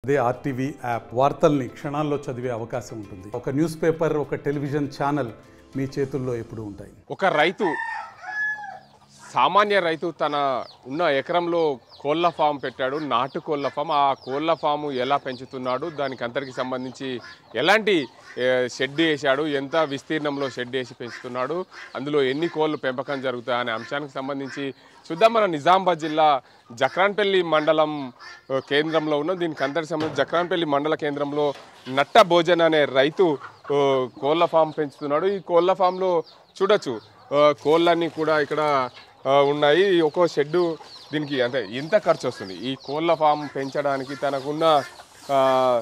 అదే RTV app వార్తల్ని క్షణాల్లో చదివే అవకాశం ఉంటుంది ఒక న్యూస్ పేపర్ ఒక టెలివిజన్ ఛానల్ మీ చేతుల్లో ఎప్పుడూ ఉంటాయి ఒక రైతు సామాన్య రైతు తన ఉన్న ఎకరంలో కోళ్ళ ఫామ్ పెట్టాడు నాటు కోళ్ళ ఫామ్ ఆ కోళ్ళ ఫాము ఎలా పెంచుతున్నాడు దానికి అంతటికి సంబంధించి ఎలాంటి ఏ, షెడ్ వేసాడు ఎంత విస్తీర్ణంలో షెడ్ వేసి పెంచుతున్నాడు అందులో ఎన్ని కోళ్ళు పెంపకం జరుగుతాయి అనే అంశానికి సంబంధించి చూద్దాం మన నిజామాబాద్ జిల్లా జక్రాన్పల్లి మండలం ఆ, కేంద్రంలో ఉన్న దీనికి అందరికి సంబంధించి జక్రాన్పల్లి మండల కేంద్రంలో నట్ట భోజన్ అనే రైతు ఆ, కోళ్ళ ఫామ్ పెంచుతున్నాడు ఈ కోళ్ళ ఫామ్లో చూడొచ్చు ఆ, కోళ్ళన్నీ కూడా ఇక్కడ ఆ, ఉన్నాయి ఒక్కో షెడ్డు దీనికి అంటే ఎంత ఖర్చు వస్తుంది ఈ కోళ్ళ ఫామ్ పెంచడానికి తనకున్న ఆ,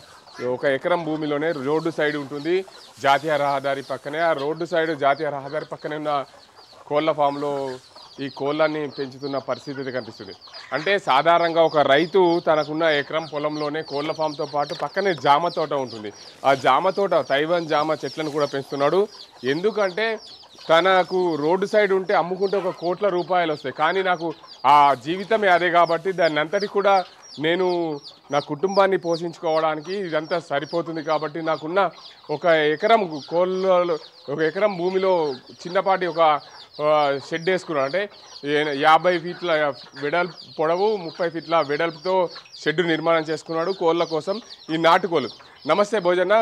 ఒక ఎకరం భూమిలోనే రోడ్డు సైడ్ ఉంటుంది జాతీయ రహదారి పక్కనే ఆ రోడ్డు సైడ్ జాతీయ రహదారి పక్కనే ఉన్న కోళ్ళ ఫామ్లో ఈ కోళ్ళని పెంచుతున్న పరిస్థితి అయితే కనిపిస్తుంది అంటే సాధారణంగా ఒక రైతు తనకున్న ఎకరం పొలంలోనే కోళ్ళ ఫామ్తో పాటు పక్కనే జామ తోట ఉంటుంది ఆ జామ తోట తైవాన్ జామ చెట్లను కూడా పెంచుతున్నాడు ఎందుకంటే తనకు రోడ్డు సైడ్ ఉంటే అమ్ముకుంటే ఒక కోట్ల రూపాయలు వస్తాయి కానీ నాకు ఆ జీవితమే అదే కాబట్టి దాన్ని అంతటి కూడా నేను నా కుటుంబాన్ని పోషించుకోవడానికి ఇదంతా సరిపోతుంది కాబట్టి నాకున్న ఒక ఎకరం కోళ్ళ ఒక ఎకరం భూమిలో చిన్నపాటి ఒక ఆ, షెడ్ వేసుకున్నాను అంటే ఏ- యాభై ఫీట్ల వెడల్పు పొడవు ముప్పై ఫీట్ల వెడల్పుతో షెడ్ నిర్మాణం చేసుకున్నాడు కోళ్ళ కోసం ఈ నాటుకోళ్ళు నమస్తే భోజన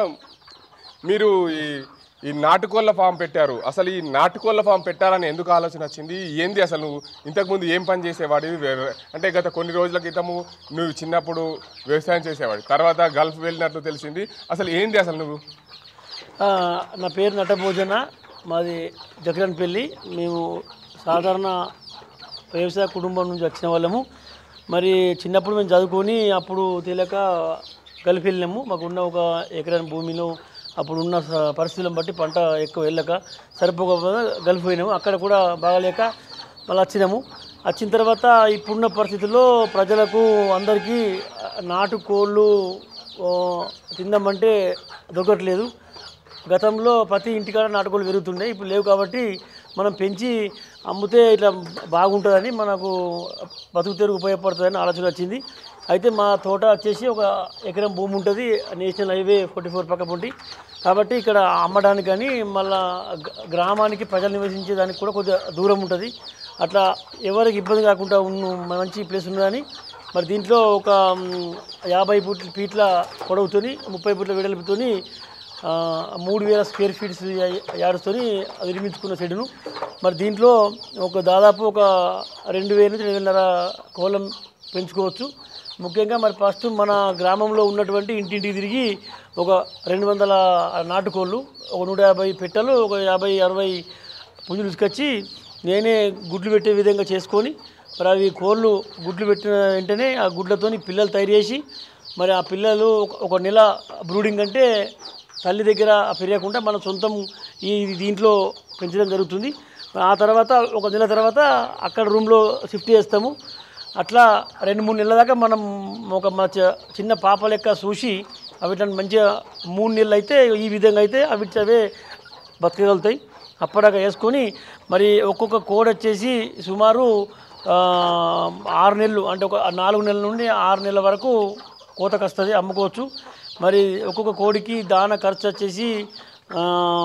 మీరు ఈ ఈ నాటుకోళ్ళ ఫామ్ పెట్టారు అసలు ఈ నాటుకోళ్ళ ఫామ్ పెట్టాలని ఎందుకు ఆలోచన వచ్చింది ఏంది అసలు నువ్వు ఇంతకుముందు ఏం పని చేసేవాడివి వేరే- అంటే గత కొన్ని రోజుల క్రితము నువ్వు చిన్నప్పుడు వ్యవసాయం చేసేవాడి తర్వాత గల్ఫ్ వెళ్ళినట్లు తెలిసింది అసలు ఏంది అసలు నువ్వు ఆ, నా పేరు నటభోజన మాది జగరన్పల్లి మేము సాధారణ వ్యవసాయ కుటుంబం నుంచి వచ్చిన వాళ్ళము మరి చిన్నప్పుడు మేము చదువుకొని అప్పుడు తెలియక గల్ఫ్ వెళ్ళినాము మాకున్న ఒక ఎకరాని భూమిలో అప్పుడు ఉన్న స- పరిస్థితులను బట్టి పంట ఎక్కువ వెళ్ళక సరిపోకపోతే గల్ఫ్ పోయినాము అక్కడ కూడా బాగాలేక మళ్ళీ వచ్చినాము వచ్చిన తర్వాత ఇప్పుడున్న పరిస్థితుల్లో ప్రజలకు అందరికీ ఆ, నాటు కోళ్ళు ఆ, తిందామంటే దొరకట్లేదు గతంలో ప్రతి ఇంటికాడ నాటుకోళ్ళు పెరుగుతుండే ఇప్పుడు లేవు కాబట్టి మనం పెంచి అమ్మితే ఇట్లా బాగుంటుందని మనకు బతుకు తెరుగు ఉపయోగపడుతుందని ఆలోచన వచ్చింది అయితే మా తోట వచ్చేసి ఒక ఎకరం భూమి ఉంటుంది నేషనల్ హైవే ఫార్టీ ఫోర్ పక్క పొంటి కాబట్టి ఇక్కడ అమ్మడానికి కానీ మళ్ళా గ- గ్రామానికి ప్రజలు నివసించే దానికి కూడా కొద్దిగా దూరం ఉంటుంది అట్లా ఎవరికి ఇబ్బంది కాకుండా ఉన్న మంచి ప్లేస్ ఉన్నదని మరి దీంట్లో ఒక మ్, యాభై ఫీట్ల ఫీట్ల పొడవుతోని ముప్పై ఫీట్ల వెడల్పుతోని ఆ, మూడు వేల స్క్వేర్ ఫీట్స్ యాడుతోని నిర్మించుకున్న షెడ్ను మరి దీంట్లో ఒక దాదాపు ఒక రెండు వేల నుంచి రెండున్నర కోళ్ళం పెంచుకోవచ్చు ముఖ్యంగా మరి ఫస్ట్ మన గ్రామంలో ఉన్నటువంటి ఇంటింటికి తిరిగి ఒక రెండు వందల నాటుకోళ్ళు ఒక నూట యాభై పెట్టెలు ఒక యాభై అరవై పుంజులు తీసుకొచ్చి నేనే గుడ్లు పెట్టే విధంగా చేసుకొని మరి అవి కోళ్ళు గుడ్లు పెట్టిన వెంటనే ఆ గుడ్లతోని పిల్లలు తయారు చేసి మరి ఆ పిల్లలు ఒక- ఒక నెల బ్రూడింగ్ అంటే తల్లి దగ్గర పెరగకుండా మనం సొంతం ఈ దీంట్లో పెంచడం జరుగుతుంది ఆ తర్వాత ఒక నెల తర్వాత అక్కడ రూమ్లో షిఫ్ట్ చేస్తాము అట్లా రెండు మూడు నెలల దాకా మనం ఒక మన చ- చిన్న పాప లెక్క చూసి అవిట్లని మంచిగా మూడు నెలలు అయితే ఈ విధంగా అయితే అవి అవే బతకగలుగుతాయి అప్పటిదాకా వేసుకొని మరి ఒక్కొక్క కోడ్ వచ్చేసి సుమారు ఆ, ఆరు నెలలు అంటే ఒక నాలుగు నెలల నుండి ఆరు నెలల వరకు కోతకు వస్తుంది అమ్ముకోవచ్చు మరి ఒక్కొక్క కోడికి దాన ఖర్చు వచ్చేసి ఆ,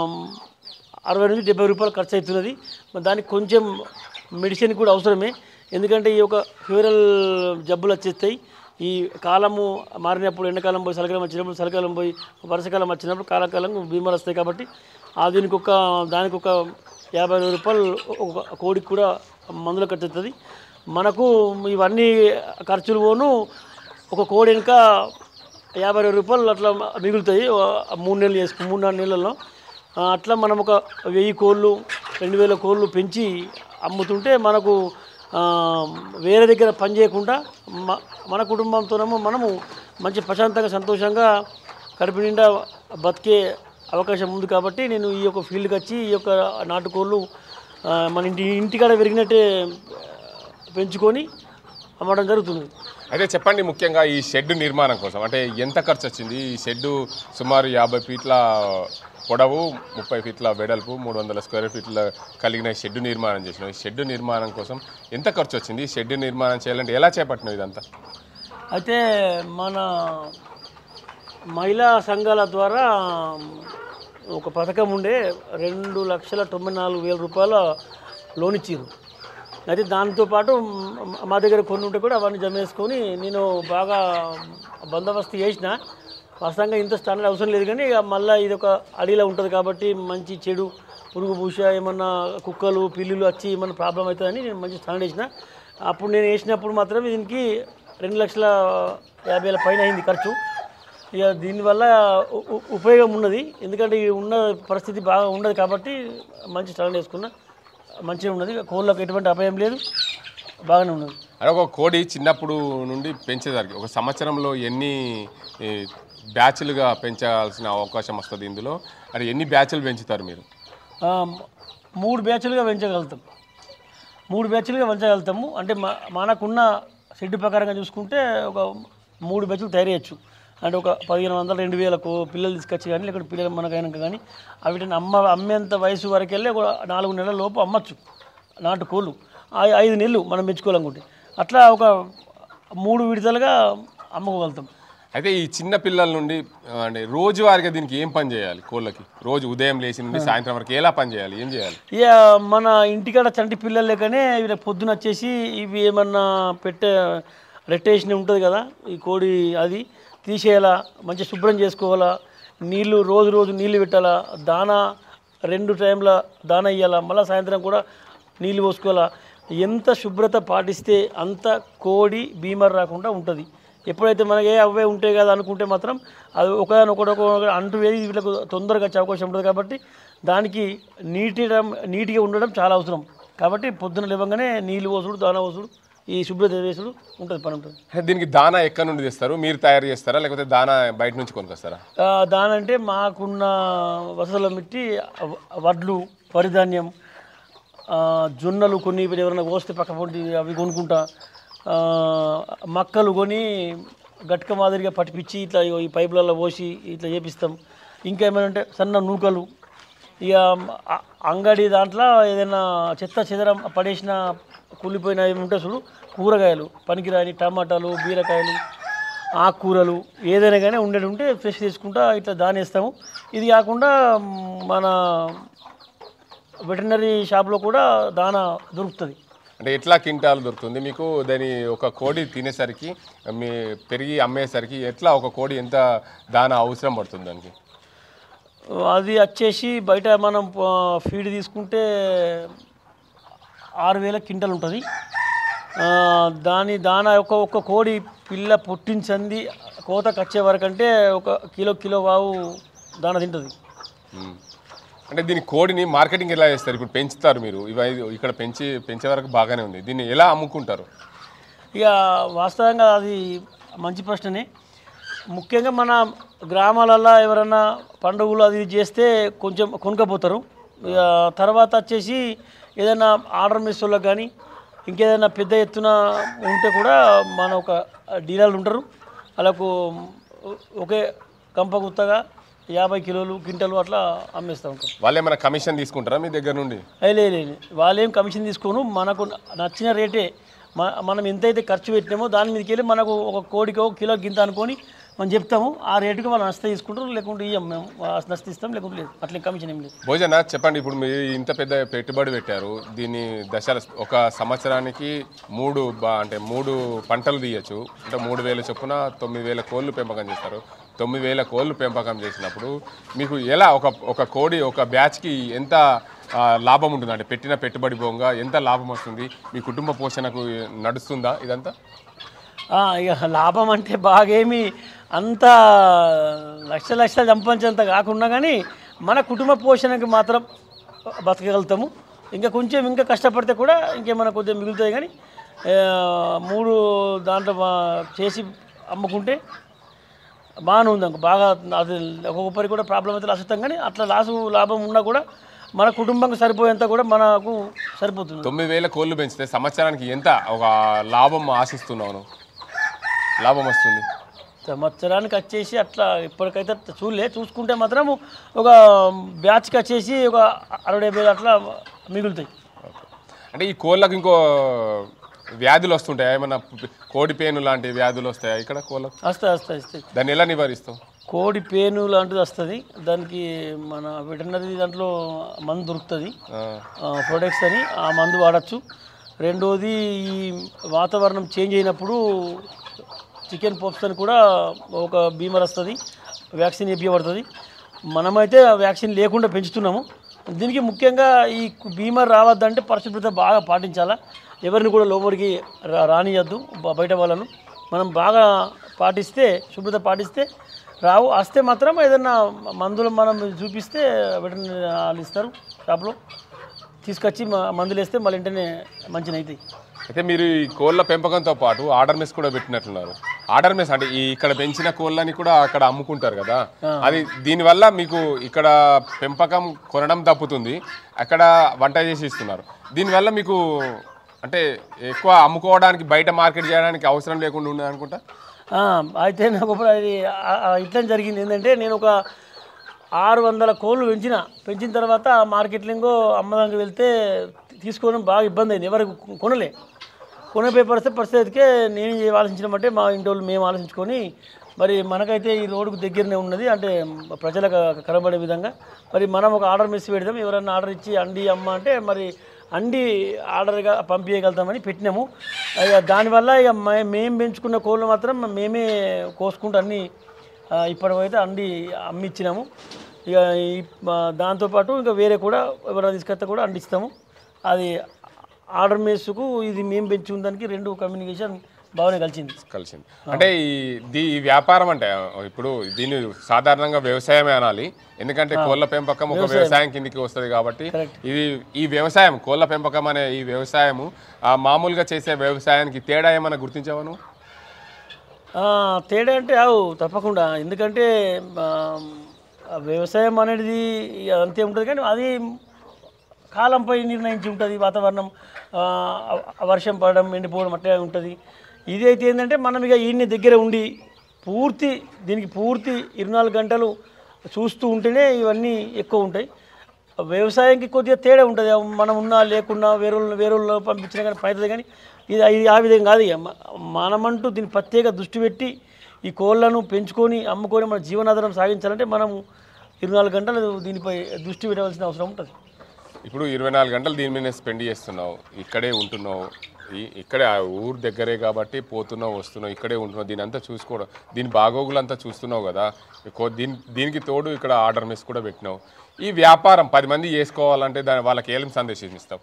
అరవై నుంచి డెబ్బై రూపాయలు ఖర్చు అవుతున్నది మరి దానికి కొంచెం మెడిసిన్ కూడా అవసరమే ఎందుకంటే ఈ యొక్క ఫ్యూరల్ జబ్బులు వచ్చేస్తాయి ఈ కాలము మారినప్పుడు ఎండాకాలం పోయి చలికాలం వచ్చినప్పుడు చలికాలం పోయి వర్షాకాలం వచ్చినప్పుడు కాలకాలం బీమాలు వస్తాయి కాబట్టి ఆ దీనికి ఒక దానికి ఒక యాభై అరవై రూపాయలు ఒక కోడికి కూడా మందులు ఖర్చు అవుతుంది మనకు ఇవన్నీ ఖర్చులు పోను ఒక కోడి వెనుక యాభై అరవై రూపాయలు అట్లా మిగులుతాయి ఓ మూడు నెలలు చేసుకు మూడు నాలుగు నెలల్లో ఆ, అట్లా మనం ఒక వెయ్యి కోళ్ళు రెండు వేల కోళ్ళు పెంచి అమ్ముతుంటే మనకు ఆ, వేరే దగ్గర పని చేయకుండా మ- మన కుటుంబంతోనేమో మనము మంచి ప్రశాంతంగా సంతోషంగా కడుపు నిండా బతికే అవకాశం ఉంది కాబట్టి నేను ఈ యొక్క ఫీల్డ్కి వచ్చి ఈ యొక్క నాటుకోళ్ళు ఆ, మన ఇంటి ఇంటికాడ పెరిగినట్టే పెంచుకొని అమ్మడం జరుగుతుంది అయితే చెప్పండి ముఖ్యంగా ఈ షెడ్ నిర్మాణం కోసం అంటే ఎంత ఖర్చు వచ్చింది ఈ షెడ్ సుమారు యాభై ఫీట్ల పొడవు ముప్పై ఫీట్ల వెడల్పు మూడు వందల స్క్వేర్ ఫీట్ల కలిగిన ఈ షెడ్ నిర్మాణం చేసినాం ఈ షెడ్ నిర్మాణం కోసం ఎంత ఖర్చు వచ్చింది ఈ షెడ్ నిర్మాణం చేయాలంటే ఎలా చేపట్టినావు ఇదంతా అయితే మన మహిళా సంఘాల ద్వారా ఒక పథకం ఉండే రెండు లక్షల తొంభై నాలుగు వేల రూపాయల లోన్ ఇచ్చారు అయితే దాంతోపాటు మ- మా దగ్గర కొన్ని ఉంటే కూడా అవన్నీ జమ చేసుకొని నేను బాగా బందోబస్తు చేసిన వాస్తవంగా ఇంత స్టాండర్డ్ అవసరం లేదు కానీ ఇక మళ్ళీ ఇది ఒక అడవిలో ఉంటుంది కాబట్టి మంచి చెడు పురుగు పూస ఏమన్నా కుక్కలు పిల్లులు వచ్చి ఏమన్నా ప్రాబ్లం అవుతుందని నేను మంచి స్టాండర్డ్ వేసిన అప్పుడు నేను వేసినప్పుడు మాత్రం దీనికి రెండు లక్షల యాభై వేల పైన అయింది ఖర్చు ఇక దీనివల్ల ఉ- ఉ- ఉపయోగం ఉన్నది ఎందుకంటే ఈ ఉన్న పరిస్థితి బాగా ఉండదు కాబట్టి మంచి స్టాండ్ వేసుకున్నా మంచిగా ఉన్నది కోళ్ళకు ఎటువంటి అపాయం లేదు బాగానే ఉన్నది అదే ఒక కోడి చిన్నప్పుడు నుండి పెంచేదానికి ఒక సంవత్సరంలో ఎన్ని ఈ, బ్యాచ్లుగా పెంచాల్సిన అవకాశం వస్తుంది ఇందులో అది ఎన్ని బ్యాచ్లు పెంచుతారు మీరు ఆ, మూడు బ్యాచ్లుగా పెంచగలుగుతాం మూడు బ్యాచ్లుగా పెంచగలుగుతాము అంటే మా మనకున్న షెడ్ ప్రకారంగా చూసుకుంటే ఒక మూడు బ్యాచ్లు తయారు చేయొచ్చు అంటే ఒక పదిహేను వందల రెండు వేలకు పిల్లలు తీసుకొచ్చి కానీ లేకుంటే పిల్లలు మనకైనాక కానీ వీటిని అమ్మ అమ్మేంత వయసు వరకు వెళ్ళి ఒక నాలుగు నెలల లోపు అమ్మచ్చు నాటు కోళ్ళు ఆ- ఐదు నెలలు మనం పెంచుకోవాలనుకుంటే అట్లా ఒక మూడు విడతలుగా అమ్ముకోగలుగుతాం అయితే ఈ చిన్న పిల్లల నుండి ఆ, అంటే రోజువారీగా దీనికి ఏం పని చేయాలి కోళ్ళకి రోజు ఉదయం లేచి నుండి సాయంత్రం వరకు ఎలా పని చేయాలి ఏం చేయాలి ఇక మన ఇంటికాడ చంటి పిల్లలు లేకనే వీళ్ళకి పొద్దున వచ్చేసి ఇవి ఏమన్నా పెట్టే రెట్టేషన్ ఉంటుంది కదా ఈ కోడి అది తీసేయాలా మంచి శుభ్రం చేసుకోవాలా నీళ్లు రోజు రోజు నీళ్లు పెట్టాలా దానా రెండు టైంల దానా ఇవ్వాలా మళ్ళీ సాయంత్రం కూడా నీళ్ళు పోసుకోవాలా ఎంత శుభ్రత పాటిస్తే అంత కోడి బీమార్ రాకుండా ఉంటుంది ఎప్పుడైతే మనకి ఏ అవే ఉంటాయి కదా అనుకుంటే మాత్రం అది ఒకనొకటి ఒక అంటు వేది వీళ్ళకు తొందరగా వచ్చే అవకాశం ఉంటుంది కాబట్టి దానికి నీటి నీట్గా ఉండడం చాలా అవసరం కాబట్టి పొద్దున లేవగానే నీళ్ళు పోసుడు దానా పోసుడు ఈ శుభ్రత వేసుడు ఉంటుంది పని ఉంటుంది దీనికి దానా ఎక్కడి నుండి తెస్తారు మీరు తయారు చేస్తారా లేకపోతే దానా బయట నుంచి కొనుక్కొస్తారా ఆ, దానంటే మాకున్న వసతుల మిట్టి వ- వడ్లు వరిధాన్యం ఆ, జొన్నలు కొన్ని ఇప్పుడు ఎవరైనా కోస్తే పక్క పొంటి అవి కొనుక్కుంటా ఆ, మక్కలు కొని గట్క మాదిరిగా పట్టిపిచ్చి ఇట్లా ఇగో ఈ పైపులలో పోసి ఇట్లా చేపిస్తాం ఇంకా ఏమైనా అంటే సన్న నూకలు ఇక అ- అంగడి దాంట్లో ఏదైనా చెత్త చెదరం పడేసిన కూలిపోయిన ఏమి ఉంటాయి చూడు కూరగాయలు పనికిరాని టమాటాలు బీరకాయలు ఆకుకూరలు ఏదైనా కానీ ఉండేది ఉంటే ఫ్రెష్ తీసుకుంటా ఇట్లా దానేస్తాము ఇది కాకుండా మ్, మన వెటర్నరీ షాప్లో కూడా దానా దొరుకుతుంది అంటే ఎట్లా కింటాలు దొరుకుతుంది మీకు దాని ఒక కోడి తినేసరికి మీ పెరిగి అమ్మేసరికి ఎట్లా ఒక కోడి ఎంత దానా అవసరం పడుతుంది దానికి అది వచ్చేసి బయట మనం ఆ, ఫీడ్ తీసుకుంటే ఆరు వేల క్వింటల్ ఉంటుంది ఆ, దాని దాన ఒక ఒక్క కోడి పిల్ల పుట్టించింది కోతకు వచ్చే వరకు అంటే ఒక కిలో కిలో వావు దాన తింటుంది మ్మ్. అంటే దీని కోడిని మార్కెటింగ్ ఎలా చేస్తారు ఇప్పుడు పెంచుతారు మీరు ఇవి ఇక్కడ పెంచి పెంచే వరకు బాగానే ఉంది దీన్ని ఎలా అమ్ముకుంటారు ఇక వాస్తవంగా అది మంచి ప్రశ్ననే ముఖ్యంగా మన గ్రామాలలో ఎవరైనా పండుగలు అది ఇది చేస్తే కొంచెం కొనుక్కపోతారు ఇక తర్వాత వచ్చేసి ఏదైనా ఆర్డర్ మిస్సులకు కానీ ఇంకేదైనా పెద్ద ఎత్తున ఉంటే కూడా మన ఒక డీలర్లు ఉంటారు వాళ్ళకు ఒకే కంప గుత్తగా యాభై కిలోలు క్వింటలు అట్లా అమ్మేస్తూ ఉంటాం వాళ్ళు ఏమైనా కమిషన్ తీసుకుంటారా మీ దగ్గర నుండి ఏ లే లే, లే. వాళ్ళేం కమిషన్ తీసుకోను మనకు నచ్చిన రేటే మ- మనం ఎంతైతే ఖర్చు పెట్టినామో దాని మీదకి వెళ్ళి మనకు ఒక కోడికి ఒక కిలో గింత అనుకొని మనం చెప్తాము ఆ రేటుకి వాళ్ళు నష్ట తీసుకుంటారు లేకుంటే ఇయ్యం మేము నష్ట ఇస్తాం లేకుంటే లేదు అట్లా కమిషన్ ఏం లేదు భోజన చెప్పండి ఇప్పుడు మీరు ఇంత పెద్ద పెట్టుబడి పెట్టారు దీన్ని దశల ఒక సంవత్సరానికి మూడు బా- అంటే మూడు పంటలు తీయచ్చు అంటే మూడు వేల చొప్పున తొమ్మిది వేల కోళ్ళు పెంపకం చేస్తారు తొమ్మిది వేల కోళ్ళు పెంపకం చేసినప్పుడు మీకు ఎలా ఒక ఒక కోడి ఒక బ్యాచ్కి ఎంత ఆ, లాభం ఉంటుంది అంటే పెట్టిన పెట్టుబడి పోగా ఎంత లాభం వస్తుంది మీ కుటుంబ పోషణకు నడుస్తుందా ఇదంతా ఆ, ఇక లాభం అంటే బాగేమి అంత లక్ష లక్షలు సంపాదించేంత కాకుండా కానీ మన కుటుంబ పోషణకి మాత్రం బతకగలుగుతాము ఇంకా కొంచెం ఇంకా కష్టపడితే కూడా ఇంకేమైనా కొద్దిగా మిగులుతాయి కానీ ఆ, మూడు దాంట్లో మా- చేసి అమ్ముకుంటే బాగానే ఉంది అనుకో బాగా అది ఒక్కొక్కరికి కూడా ప్రాబ్లం అయితే లాసుతాం కానీ అట్లా లాసు లాభం ఉన్నా కూడా మన కుటుంబంకి సరిపోయేంత కూడా మనకు సరిపోతుంది తొమ్మిది వేల కోళ్ళు పెంచితే సంవత్సరానికి ఎంత ఒక లాభం ఆశిస్తున్నాను లాభం వస్తుంది సంవత్సరానికి వచ్చేసి అట్లా ఇప్పటికైతే చూడలే చూసుకుంటే మాత్రం ఒక బ్యాచ్కి వచ్చేసి ఒక అరవై డెబ్బై అట్లా మిగులుతాయి అంటే ఈ కోళ్ళకు ఇంకో వ్యాధులు వస్తుంటాయి ఏమన్నా కోడి పేను లాంటి వ్యాధులు వస్తాయా ఇక్కడ కోళ్ళకు వస్తాయి వస్తాయి వస్తాయి దాన్ని ఎలా నివారిస్తావు కోడి పేను లాంటిది వస్తుంది దానికి మన వెటర్నరీ దాంట్లో మందు దొరుకుతుంది ఆ, ప్రొడక్ట్స్ అని ఆ మందు వాడచ్చు రెండోది ఈ వాతావరణం చేంజ్ అయినప్పుడు చికెన్ పోప్స్ అని కూడా ఒక బీమర్ వస్తుంది వ్యాక్సిన్ వేపించబడుతుంది మనమైతే ఆ వ్యాక్సిన్ లేకుండా పెంచుతున్నాము దీనికి ముఖ్యంగా ఈ బీమర్ రావద్దంటే పరిశుభ్రత బాగా పాటించాలా ఎవరిని కూడా లోపలికి రా రానియద్దు బ- బయట వాళ్ళను మనం బాగా పాటిస్తే శుభ్రత పాటిస్తే రావు వస్తే మాత్రం ఏదైనా మందులు మనం చూపిస్తే వెటర్నరీ వాళ్ళు ఇస్తారు షాప్లో తీసుకొచ్చి మ- మందులు వేస్తే మళ్ళీ వెంటనే మంచిగా అవుతాయి అయితే మీరు ఈ కోళ్ళ పెంపకంతో పాటు ఆర్డర్ మెస్ కూడా పెట్టినట్లున్నారు ఆర్డర్ మెస్ అంటే ఈ ఇక్కడ పెంచిన కోళ్ళని కూడా అక్కడ అమ్ముకుంటారు కదా అది దీనివల్ల మీకు ఇక్కడ పెంపకం కొనడం తప్పుతుంది అక్కడ వంట చేసి ఇస్తున్నారు దీనివల్ల మీకు అంటే ఎక్కువ అమ్ముకోవడానికి బయట మార్కెట్ చేయడానికి అవసరం లేకుండా ఉన్నది అనుకుంటా ఆ, అయితే నాకు ఇప్పుడు అది ఆ- ఆ ఇట్లా జరిగింది ఏంటంటే నేను ఒక ఆరు వందల కోళ్ళు పెంచిన పెంచిన తర్వాత మార్కెట్లింగ్ అమ్మడానికి వెళ్తే తీసుకోవడం బాగా ఇబ్బంది అయింది ఎవరికి కొనలే కొనపోయే పరిస్థితి పరిస్థితికే నేను ఆలోచించడం అంటే మా ఇంటి వాళ్ళు మేము ఆలోచించుకొని మరి మనకైతే ఈ రోడ్డుకు దగ్గరనే ఉన్నది అంటే ప్రజలకు కనబడే విధంగా మరి మనం ఒక ఆర్డర్ మిస్ పెడదాం ఎవరైనా ఆర్డర్ ఇచ్చి అండి అమ్మ అంటే మరి అండి ఆర్డర్గా పంపించగలుగుతామని పెట్టినాము ఇక దానివల్ల ఇక మే- మేము పెంచుకున్న కోళ్ళు మాత్రం మేమే కోసుకుంటూ అన్నీ ఆ, ఇప్పటికైతే అండి అమ్మిచ్చినాము ఇక ఈ ఆ, దాంతోపాటు ఇంకా వేరే కూడా ఎవరైనా తీసుకొస్తే కూడా అండిస్తాము అది ఆర్డర్ మేసుకు ఇది మేము పెంచుకున్న దానికి రెండు కమ్యూనికేషన్ బాగానే కలిసింది కలిసింది అంటే ఈ దీ ఈ వ్యాపారం అంటే ఇప్పుడు దీన్ని సాధారణంగా వ్యవసాయమే అనాలి ఎందుకంటే కోళ్ళ పెంపకం ఒక వ్యవసాయం కిందికి వస్తుంది కాబట్టి ఇది ఈ వ్యవసాయం కోళ్ళ పెంపకం అనే ఈ వ్యవసాయము ఆ మామూలుగా చేసే వ్యవసాయానికి తేడా ఏమైనా గుర్తించావా నువ్వు ఆ, తేడా అంటే అవు తప్పకుండా ఎందుకంటే ఆ, ఆ వ్యవసాయం అనేది అంతే ఉంటుంది కానీ అది కాలంపై నిర్ణయించి ఉంటుంది వాతావరణం ఆ, ఆ వర్షం పడడం ఎండిపోవడం అట్లా ఉంటుంది ఇది అయితే ఏంటంటే మనం ఇక ఈయన దగ్గర ఉండి పూర్తి దీనికి పూర్తి ఇరవై నాలుగు గంటలు చూస్తూ ఉంటేనే ఇవన్నీ ఎక్కువ ఉంటాయి వ్యవసాయంకి కొద్దిగా తేడా ఉంటుంది మనం ఉన్నా లేకున్నా వేరే వేరే పంపించినా కానీ పడుతుంది కానీ ఇది ఇది ఆ విధంగా కాదు ఇక మ- మనమంటూ దీన్ని ప్రత్యేక దృష్టి పెట్టి ఈ కోళ్ళను పెంచుకొని అమ్ముకొని మన జీవనాధారం సాగించాలంటే మనం ఇరవై నాలుగు గంటలు దీనిపై దృష్టి పెట్టవలసిన అవసరం ఉంటుంది ఇప్పుడు ఇరవై నాలుగు గంటలు దీని మీద స్పెండ్ చేస్తున్నావు ఇక్కడే ఉంటున్నావు ఈ- ఇక్కడే ఆ ఊరు దగ్గరే కాబట్టి పోతున్నావు వస్తున్నావు ఇక్కడే ఉంటున్నావు దీని అంతా చూసుకోవడం దీని బాగోగులంతా చూస్తున్నావు కదా కో- దీని దీనికి తోడు ఇక్కడ ఆర్డర్ మిస్ కూడా పెట్టినావు ఈ వ్యాపారం పది మంది చేసుకోవాలంటే దాని వాళ్ళకి ఏం సందేశం ఇస్తావు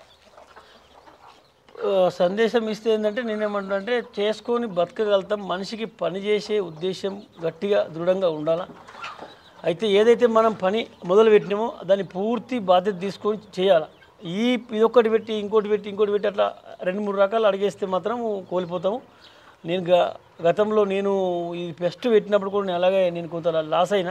ఆ, సందేశం ఇస్తే ఏంటంటే నేనేమంటున్నా అంటే చేసుకొని బతకగలుగుతాం మనిషికి పని చేసే ఉద్దేశం గట్టిగా దృఢంగా ఉండాలా అయితే ఏదైతే మనం పని మొదలు పెట్టినామో దాన్ని పూర్తి బాధ్యత తీసుకొని చేయాలి ఈ ఇదొక్కటి పెట్టి ఇంకోటి పెట్టి ఇంకోటి పెట్టి అట్లా రెండు మూడు రకాలు అడిగేస్తే మాత్రం కోల్పోతాము నేను గ గతంలో నేను ఈ పెస్ట్ పెట్టినప్పుడు కూడా నేను అలాగే నేను కొంత లాస్ అయినా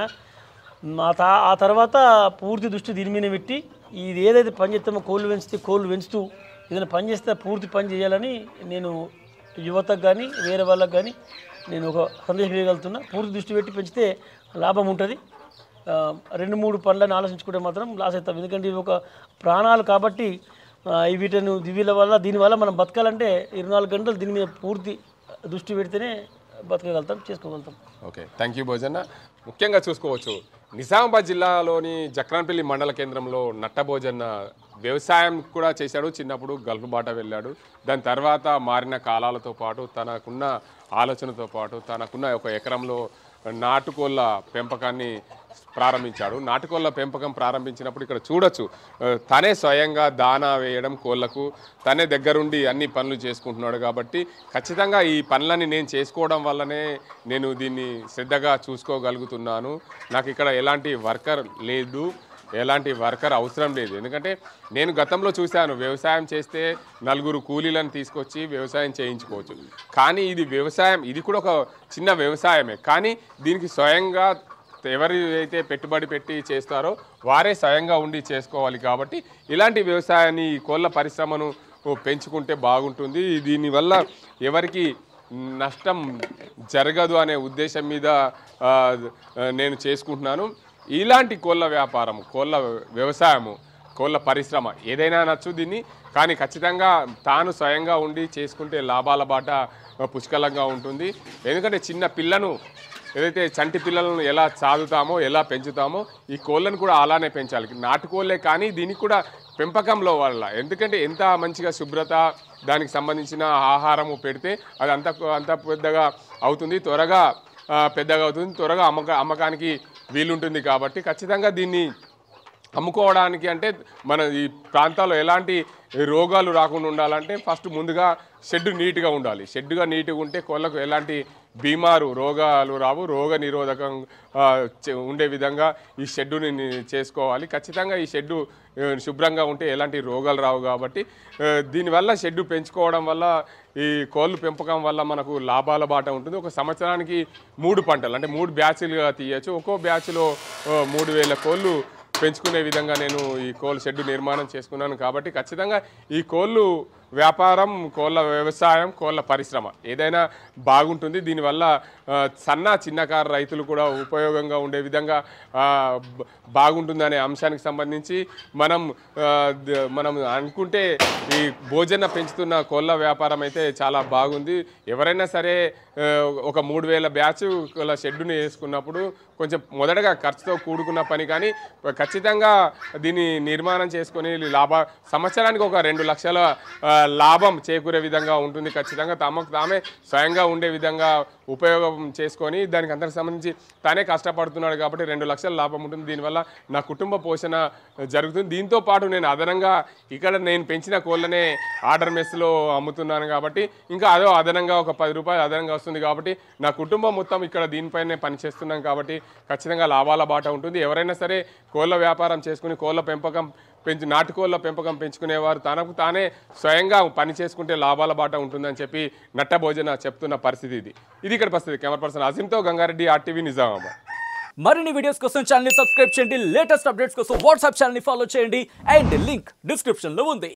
మా తా ఆ తర్వాత పూర్తి దృష్టి దీని మీద పెట్టి ఇది ఏదైతే పని చేస్తామో కోళ్ళు పెంచితే కోళ్ళు పెంచుతూ ఏదైనా పని చేస్తే పూర్తి పని చేయాలని నేను యువతకు కానీ వేరే వాళ్ళకి కానీ నేను ఒక సందేశం ఇవ్వగలుగుతున్నా పూర్తి దృష్టి పెట్టి పెంచితే లాభం ఉంటుంది ఆ, రెండు మూడు పనులను ఆలోచించుకుంటే మాత్రం లాస్ అవుతాం ఎందుకంటే ఇవి ఒక ప్రాణాలు కాబట్టి ఆ, ఈ వీటిని వీళ్ళ వల్ల దీనివల్ల మనం బతకాలంటే ఇరవై నాలుగు గంటలు దీని మీద పూర్తి దృష్టి పెడితేనే బతకగలుగుతాం చేసుకోగలుగుతాం ఓకే థ్యాంక్ యూ భోజన ముఖ్యంగా చూసుకోవచ్చు నిజామాబాద్ జిల్లాలోని జక్రాన్పల్లి మండల కేంద్రంలో నట్టభోజన్న వ్యవసాయం కూడా చేశాడు చిన్నప్పుడు గల్ఫ్ బాట వెళ్ళాడు దాని తర్వాత మారిన కాలాలతో పాటు తనకున్న ఆలోచనతో పాటు తనకున్న ఒక ఎకరంలో నాటుకోళ్ళ పెంపకాన్ని ప్రారంభించాడు నాటుకోళ్ళ పెంపకం ప్రారంభించినప్పుడు ఇక్కడ చూడొచ్చు ఆ, తనే స్వయంగా దానా వేయడం కోళ్ళకు తనే దగ్గరుండి అన్ని పనులు చేసుకుంటున్నాడు కాబట్టి ఖచ్చితంగా ఈ పనులని నేను చేసుకోవడం వల్లనే నేను దీన్ని శ్రద్ధగా చూసుకోగలుగుతున్నాను నాకు ఇక్కడ ఎలాంటి వర్కర్ లేదు ఎలాంటి వర్కర్ అవసరం లేదు ఎందుకంటే నేను గతంలో చూశాను వ్యవసాయం చేస్తే నలుగురు కూలీలను తీసుకొచ్చి వ్యవసాయం చేయించుకోవచ్చు కానీ ఇది వ్యవసాయం ఇది కూడా ఒక చిన్న వ్యవసాయమే కానీ దీనికి స్వయంగా ఎవరు అయితే పెట్టుబడి పెట్టి చేస్తారో వారే స్వయంగా ఉండి చేసుకోవాలి కాబట్టి ఇలాంటి వ్యవసాయాన్ని ఈ కోళ్ళ పరిశ్రమను పెంచుకుంటే బాగుంటుంది దీనివల్ల ఎవరికి నష్టం జరగదు అనే ఉద్దేశం మీద ఆ, నేను చేసుకుంటున్నాను ఇలాంటి కోళ్ళ వ్యాపారం కోళ్ళ వ్యవసాయము కోళ్ళ పరిశ్రమ ఏదైనా నచ్చు దీన్ని కానీ ఖచ్చితంగా తాను స్వయంగా ఉండి చేసుకుంటే లాభాల బాట పుష్కలంగా ఉంటుంది ఎందుకంటే చిన్న పిల్లను ఏదైతే చంటి పిల్లలను ఎలా సాదుతామో ఎలా పెంచుతామో ఈ కోళ్ళను కూడా అలానే పెంచాలి నాటుకోళ్ళే కానీ దీనికి కూడా పెంపకంలో వల్ల ఎందుకంటే ఎంత మంచిగా శుభ్రత దానికి సంబంధించిన ఆహారము పెడితే అది అంత అంత పెద్దగా అవుతుంది త్వరగా ఆ, పెద్దగా అవుతుంది త్వరగా అమ్మక అమ్మకానికి వీలుంటుంది కాబట్టి ఖచ్చితంగా దీన్ని అమ్ముకోవడానికి అంటే మన ఈ ప్రాంతాల్లో ఎలాంటి రోగాలు రాకుండా ఉండాలంటే ఫస్ట్ ముందుగా షెడ్ నీట్గా ఉండాలి షెడ్గా నీట్గా ఉంటే కోళ్ళకు ఎలాంటి బీమారు రోగాలు రావు రోగ నిరోధకం ఆ, చే- ఉండే విధంగా ఈ షెడ్డుని ని- చేసుకోవాలి ఖచ్చితంగా ఈ షెడ్డు ఆ, శుభ్రంగా ఉంటే ఎలాంటి రోగాలు రావు కాబట్టి ఆ, దీనివల్ల షెడ్డు పెంచుకోవడం వల్ల ఈ కోళ్ళు పెంపకం వల్ల మనకు లాభాల బాట ఉంటుంది ఒక సంవత్సరానికి మూడు పంటలు అంటే మూడు బ్యాచ్లుగా తీయచ్చు ఒక్కో బ్యాచ్లో ఆ, మూడు వేల కోళ్ళు పెంచుకునే విధంగా నేను ఈ కోళ్ళ షెడ్ నిర్మాణం చేసుకున్నాను కాబట్టి ఖచ్చితంగా ఈ కోళ్ళు వ్యాపారం కోళ్ళ వ్యవసాయం కోళ్ళ పరిశ్రమ ఏదైనా బాగుంటుంది దీనివల్ల ఆ, సన్న చిన్నకారు రైతులు కూడా ఉపయోగంగా ఉండే విధంగా ఆ, బ- బాగుంటుందనే అంశానికి సంబంధించి మనం ఆ, ద- మనం అనుకుంటే ఈ భోజన పెంచుతున్న కోళ్ళ వ్యాపారం అయితే చాలా బాగుంది ఎవరైనా సరే ఆ, ఒక మూడు వేల బ్యాచ్ కోళ్ళ షెడ్డుని వేసుకున్నప్పుడు కొంచెం మొదటగా ఖర్చుతో కూడుకున్న పని కానీ ఖచ్చితంగా దీన్ని నిర్మాణం చేసుకొని లాభ సంవత్సరానికి ఒక రెండు లక్షల ఆ, లాభం చేకూరే విధంగా ఉంటుంది ఖచ్చితంగా తమకు తామే స్వయంగా ఉండే విధంగా ఉపయోగం చేసుకొని దానికి అందరికి సంబంధించి తానే కష్టపడుతున్నాడు కాబట్టి రెండు లక్షల లాభం ఉంటుంది దీనివల్ల నా కుటుంబ పోషణ జరుగుతుంది దీంతో పాటు నేను అదనంగా ఇక్కడ నేను పెంచిన కోళ్ళనే ఆర్డర్ మెస్లో అమ్ముతున్నాను కాబట్టి ఇంకా అదో అదనంగా ఒక పది రూపాయలు అదనంగా వస్తుంది కాబట్టి నా కుటుంబం మొత్తం ఇక్కడ దీనిపైనే పనిచేస్తున్నాం కాబట్టి ఖచ్చితంగా లాభాల బాట ఉంటుంది ఎవరైనా సరే కోళ్ళ వ్యాపారం చేసుకుని కోళ్ళ పెంపకం పెంచు నాటుకోళ్ళ పెంపకం పెంచుకునేవారు తనకు తానే స్వయంగా పని చేసుకుంటే లాభాల బాట ఉంటుందని చెప్పి నట్ట భోజన చెప్తున్న పరిస్థితి ఇది ఇది ఇక్కడ పరిస్థితి కెమెరా పర్సన్ అజీంతో గంగారెడ్డి ఆర్టీవీ నిజామాబాద్ మరిన్ని వీడియోస్ కోసం ఛానల్ సబ్స్క్రైబ్ చేయండి లేటెస్ట్ అప్డేట్స్ కోసం వాట్సాప్ ఛానల్ ఫాలో చేయండి అండ్ లింక్ డిస్క్రిప్షన్ లో ఉంది